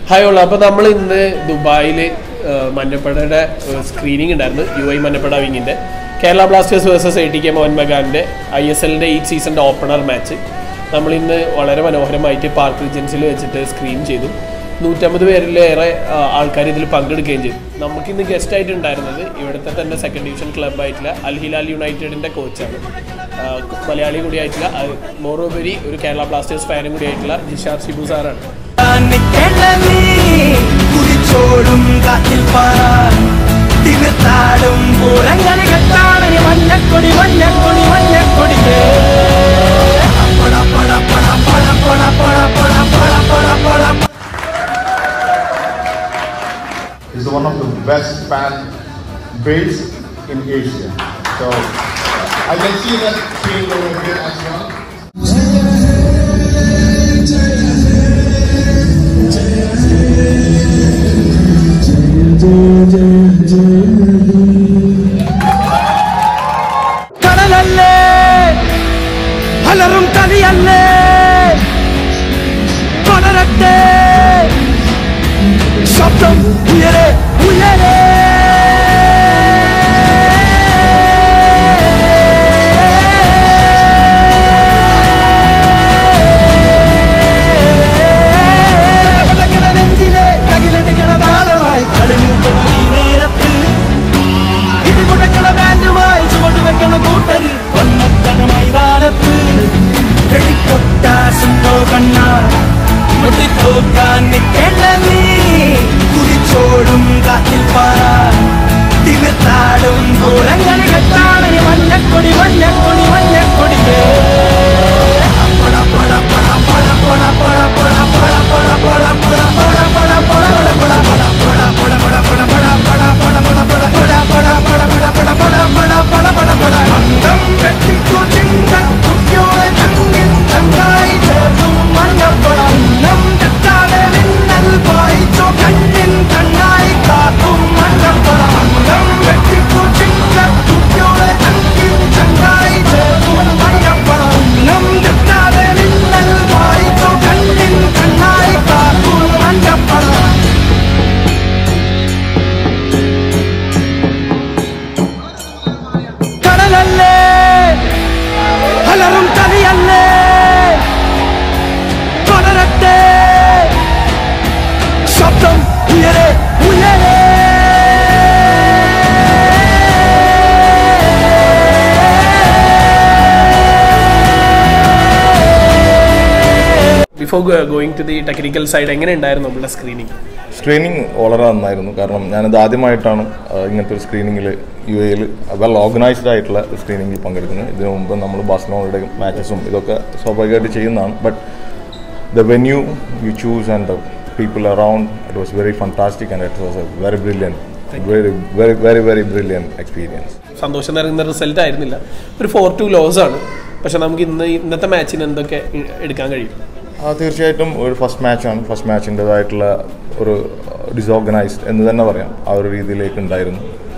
Hi ഉള്ള അപ്പോൾ നമ്മൾ ഇന്ന് ദുബായിൽ മഞ്ഞപ്പടയുടെ സ്ക്രീനിങ് ഉണ്ടായിരുന്നു യു ഐ മഞ്ഞപ്പട വിങ്ങിൻ്റെ Kerala Blasters versus A T K Mohun ബഗാൻ്റെ ഐ എസ് എല്ലിൻ്റെ ഈ സീസണിൻ്റെ ഓപ്പണർ മാച്ച് നമ്മൾ ഇന്ന് വളരെ മനോഹരമായിട്ട് പാർക്ക് റിജൻസിൽ വെച്ചിട്ട് സ്ക്രീൻ ചെയ്തു നൂറ്റമ്പത് പേരിലേറെ ആൾക്കാർ ഇതിൽ പങ്കെടുക്കുകയും ചെയ്തു നമുക്കിന്ന് ഗസ്റ്റ് ആയിട്ട് ഉണ്ടായിരുന്നത് ഇവിടുത്തെ തന്നെ സെക്കൻഡ് ഡിവിഷൻ ക്ലബ്ബായിട്ടുള്ള അൽ ഹിലാൽ യുണൈറ്റഡിൻ്റെ കോച്ചാണ് മലയാളി കൂടിയായിട്ടുള്ള മോറോബരി ഒരു കേരള ബ്ലാസ്റ്റേഴ്സ് ഫാനും കൂടിയായിട്ടുള്ള ജിഷാർ ഷിബു സാറാണ് കിളമി കുടിച്ചോടും കാറ്റിൽ പാറാൻ തിമിർത്താടും പൂരങ്ങനെ കെട്ടാണി മഞ്ഞക്കൊടി മഞ്ഞക്കൊടി മഞ്ഞക്കൊടിയേ പട പട പട പട പട പട പട പട പട പട is one of the best fan base in Asia. So I can see that field over here as well. കടലല്ലേ അലറും കവിയല്ലേ പടരട്ടെ ശബ്ദം ഉയരെ ഉയരെ നെഞ്ചിലെ തകിലടിക്കണ താളമായി കടലിൽ ഈ നേരത്തിൽ ഇടിമുഴക്കണ ബാൻഡുമായി ചുവട് വെക്കണ കൂട്ടര് ഒന്നത്തണ മൈതാനത്ത് വെടിക്കൊട്ടാസുണ്ടോ കണ്ണ മുട്ടിത്തോക്കാൻ നിൽക്കേണ്ട നീ കുടിച്ചോടും കാറ്റിൽ പാറാൻ തിമിർത്താടും പൂരങ്ങൾ കെട്ടാണ് മഞ്ഞക്കൊടി മഞ്ഞക്കൊടി മഞ്ഞക്കൊടിയേ പട പട പട പട പട പട പട പട പട പട പട പട പട പട പട പട മഞ്ഞപ്പടം കടലല്ലേ അലറും കവിയല്ലേ പടരട്ടെ ശബ്ദം ഉയരെ ഉയരെ before going to the technical side എങ്ങനെ ഉണ്ടായിരുന്നു നമ്മുടെ സ്ക്രീനിങ് സ്ക്രീനിങ് വളരെ നന്നായിരുന്നു കാരണം ഞാനിത് ആദ്യമായിട്ടാണ് ആ, ഇങ്ങനത്തെ ഒരു സ്ക്രീനിങ്ങിൽ യു എയിൽ വെൽ ഓർഗനൈസ്ഡ് ആയിട്ടുള്ള സ്ക്രീനിങ്ങിൽ പങ്കെടുക്കുന്നത് ഇതിനു മുമ്പ് നമ്മൾ ബാഴ്സലോണയുടെ മാച്ചസും ഇതൊക്കെ സ്വാഭാവികമായിട്ട് ചെയ്യുന്നതാണ് but the venue you choose and the people around it was very fantastic and it was a very brilliant very very very very brilliant experience സന്തോഷം നിറയുന്ന റിസൾട്ട് ആയിരുന്നില്ല ഒരു ഫോർ ടു ലോസ് ആണ് പക്ഷെ നമുക്ക് ഇന്ന് ഇന്നത്തെ മാച്ചിന് എന്തൊക്കെ ഇ- എടുക്കാൻ കഴിയും ആ തീർച്ചയായിട്ടും ഒരു ഫസ്റ്റ് മാച്ചാണ് ഫസ്റ്റ് മാച്ചിൻ്റെതായിട്ടുള്ള ഒരു ഡിസോർഗനൈസ്ഡ് എന്ന് തന്നെ പറയാം ആ ഒരു രീതിയിലേക്ക് ഉണ്ടായിരുന്നു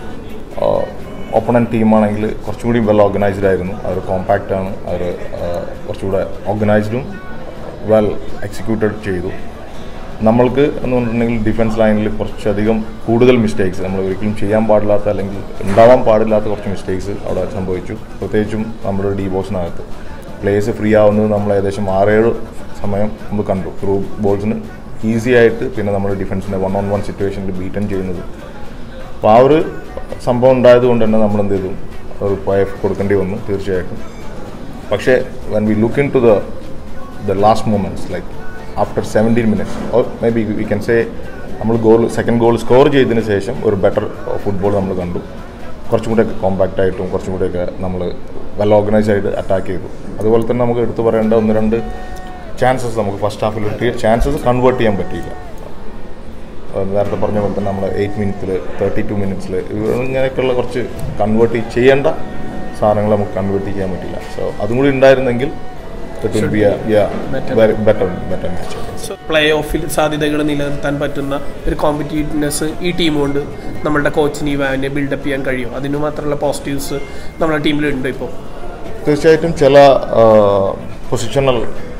ഓപ്പണൻറ്റ് ടീമാണെങ്കിൽ കുറച്ചുകൂടി വെൽ ഓർഗനൈസ്ഡ് ആയിരുന്നു അവർ കോമ്പാക്റ്റ് ആണ് അവർ കുറച്ചുകൂടെ ഓർഗനൈസ്ഡും വെൽ എക്സിക്യൂട്ടഡ് ചെയ്തു നമ്മൾക്ക് എന്ന് പറഞ്ഞിട്ടുണ്ടെങ്കിൽ ഡിഫൻസ് ലൈനിൽ കുറച്ചധികം കൂടുതൽ മിസ്റ്റേക്സ് നമ്മൾ ഒരിക്കലും ചെയ്യാൻ പാടില്ലാത്ത അല്ലെങ്കിൽ ഉണ്ടാവാൻ പാടില്ലാത്ത കുറച്ച് മിസ്റ്റേക്സ് അവിടെ സംഭവിച്ചു പ്രത്യേകിച്ചും നമ്മുടെ ഡി ബോക്സിനകത്ത് പ്ലേസ് ഫ്രീ ആവുന്നത് നമ്മൾ ഏകദേശം ആറേഴ് സമയം നമ്മൾ കണ്ടു ത്രൂ ബോൾസിന് ഈസി ആയിട്ട് പിന്നെ നമ്മുടെ ഡിഫൻസിനെ വൺ ഓൺ വൺ സിറ്റുവേഷനിൽ ബീറ്റൻ ചെയ്യുന്നത് അപ്പോൾ ആ ഒരു സംഭവം ഉണ്ടായത് കൊണ്ട് തന്നെ നമ്മൾ എന്ത് ചെയ്തു ഒരു പയഫ് കൊടുക്കേണ്ടി വന്നു തീർച്ചയായിട്ടും പക്ഷേ when we look into the the last moments like after seventeen minutes or maybe we can say നമ്മൾ ഗോൾ സെക്കൻഡ് ഗോൾ സ്കോർ ചെയ്തതിന് ശേഷം ഒരു ബെറ്റർ ഫുട്ബോൾ നമ്മൾ കണ്ടു കുറച്ചും കൂടെയൊക്കെ കോമ്പാക്റ്റ് ആയിട്ടും കുറച്ചും കൂടെയൊക്കെ നമ്മൾ വെൽ ഓർഗനൈസ് ആയിട്ട് അറ്റാക്ക് ചെയ്തു അതുപോലെ തന്നെ നമുക്ക് എടുത്തു പറയേണ്ട ഒന്ന് രണ്ട് ചാൻസസ് നമുക്ക് ഫസ്റ്റ് ഹാഫിൽ കിട്ടിയ ചാൻസസ് കൺവേർട്ട് ചെയ്യാൻ പറ്റിയില്ല അത് നേരത്തെ പറഞ്ഞ പോലെ തന്നെ നമ്മൾ എയ്റ്റ് മിനിറ്റ്സിൽ തേർട്ടി ടു മിനിറ്റ്സിൽ ഇങ്ങനെയൊക്കെയുള്ള കുറച്ച് കൺവേർട്ട് ചെയ്യേണ്ട സാധനങ്ങൾ നമുക്ക് കൺവേർട്ട് ചെയ്യാൻ പറ്റില്ല സോ അതും കൂടി ഉണ്ടായിരുന്നെങ്കിൽ it will be very better better match പ്ലേ ഓഫിൽ സാധ്യതകൾ നിലനിർത്താൻ പറ്റുന്ന ഒരു കോമ്പറ്റീവ്നെസ് ഈ ടീം കൊണ്ട് നമ്മളുടെ കോച്ചിന് ഈ വാനെ ബിൽഡപ്പ് ചെയ്യാൻ കഴിയും അതിന് മാത്രമുള്ള പോസിറ്റീവ്സ് നമ്മുടെ ടീമിലുണ്ട് ഇപ്പോൾ തീർച്ചയായിട്ടും ചില പൊസിഷണൽ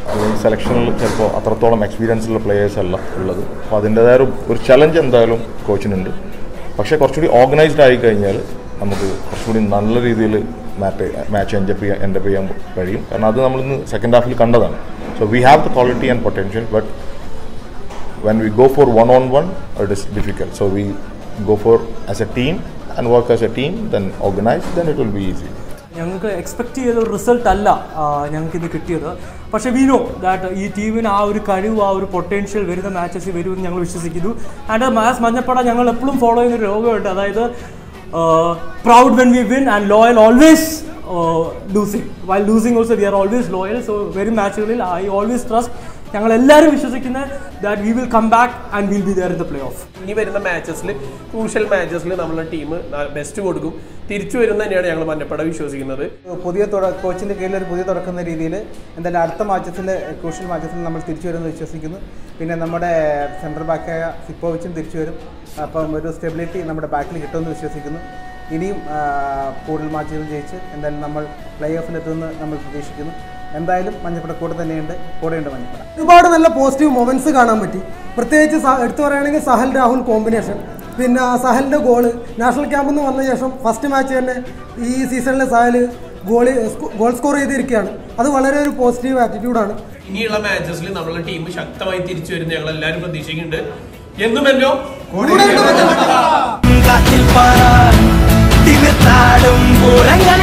അല്ലെങ്കിൽ സെലക്ഷനിൽ ചിലപ്പോൾ അത്രത്തോളം എക്സ്പീരിയൻസ് ഉള്ള പ്ലേയേഴ്സ് അല്ല ഉള്ളത് അപ്പോൾ അതിൻ്റെതായ ഒരു ഒരു ചലഞ്ച് എന്തായാലും കോച്ചിനുണ്ട് പക്ഷേ കുറച്ചുകൂടി ഓർഗനൈസ്ഡ് ആയി കഴിഞ്ഞാൽ നമുക്ക് കുറച്ചുകൂടി നല്ല രീതിയിൽ മാറ്റ് മാച്ച് എൻജപ്പ് ചെയ്യാൻ എൻഡപ്പ് ചെയ്യാൻ കഴിയും കാരണം അത് നമ്മളിന്ന് സെക്കൻഡ് ഹാഫിൽ കണ്ടതാണ് so we have the quality and potential but when we go for one on one, it is difficult. So we go for as a team and work as a team, then organize, then it will be easy. ഞങ്ങൾക്ക് expect ചെയ്ത ഒരു result അല്ല ഞങ്ങൾക്ക് ഇത് കിട്ടിയത് പക്ഷേ we know that ഈ ടീമിന് ആ ഒരു കഴിവ് ആ ഒരു പൊട്ടൻഷ്യൽ വരുന്ന മാച്ചസിൽ വരുമെന്ന് ഞങ്ങൾ വിശ്വസിക്കുന്നു ആൻഡ് മാസ് മഞ്ഞപ്പട ഞങ്ങൾ എപ്പോഴും ഫോളോ ചെയ്യുന്ന ഒരു രോഗമുണ്ട് അതായത് proud when we win and loyal always losing while losing also we are always loyal so very മാച്ചുകളിൽ ഐ ഓൾവേസ് ട്രസ്റ്റ് ഞങ്ങൾ എല്ലാവരും വിശ്വസിക്കുന്ന that we will come back and will be there in the playoff ഇനി വരുന്ന മാച്ചസിൽ crucial മാച്ചസിൽ നമ്മളെ team best കൊടുക്കും തിരിച്ചു വരും തന്നെയാണ് ഞങ്ങൾ മഞ്ഞപ്പട വിശ്വസിക്കുന്നത് പുതിയ തുട കോച്ചിൻ്റെ കീഴിൽ ഒരു പുതിയ തുടക്കുന്ന രീതിയിൽ എന്തായാലും അടുത്ത മാച്ചസിൽ ക്രൂഷ്യൽ മാച്ചസിൽ നമ്മൾ തിരിച്ചു വരുമെന്ന് വിശ്വസിക്കുന്നു പിന്നെ നമ്മുടെ സെൻട്രൽ ബാക്കായ സിപ്പോവിച്ചും തിരിച്ചു വരും അപ്പം ഒരു സ്റ്റെബിലിറ്റി നമ്മുടെ ബാക്കിൽ കിട്ടുമെന്ന് വിശ്വസിക്കുന്നു ഇനിയും ആ, കൂടുതൽ മാച്ചുകൾ ജയിച്ച് എന്തായാലും നമ്മൾ പ്ലേ ഓഫിലെത്തുമെന്ന് നമ്മൾ പ്രതീക്ഷിക്കുന്നു എന്തായാലും മഞ്ഞപ്പട കൂടെ തന്നെയുണ്ട് കൂടെയുണ്ട് മഞ്ഞപ്പട ഒരുപാട് നല്ല പോസിറ്റീവ് മൊമെന്റ്സ് കാണാൻ പറ്റി പ്രത്യേകിച്ച് സ- എടുത്തു പറയുകയാണെങ്കിൽ സഹൽ രാഹുൽ കോമ്പിനേഷൻ പിന്നെ സഹലിൻ്റെ ഗോള് നാഷണൽ ക്യാമ്പിൽ നിന്ന് വന്ന ശേഷം ഫസ്റ്റ് മാച്ച് തന്നെ ഈ സീസണിലെ സഹൽ ഗോളി ഗോൾ സ്കോർ ചെയ്തിരിക്കുകയാണ് അത് വളരെ ഒരു പോസിറ്റീവ് ആറ്റിറ്റ്യൂഡാണ് ഇനിയുള്ള മാച്ചസിൽ നമ്മളെ ടീം ശക്തമായി തിരിച്ചു വരുന്ന ഞങ്ങൾ എല്ലാവരും പ്രതീക്ഷിക്കുന്നുണ്ട് എന്നും എന്നോ കാറ്റിൽ പാറാൻ തിമിർത്താടും പൂരങ്ങൾ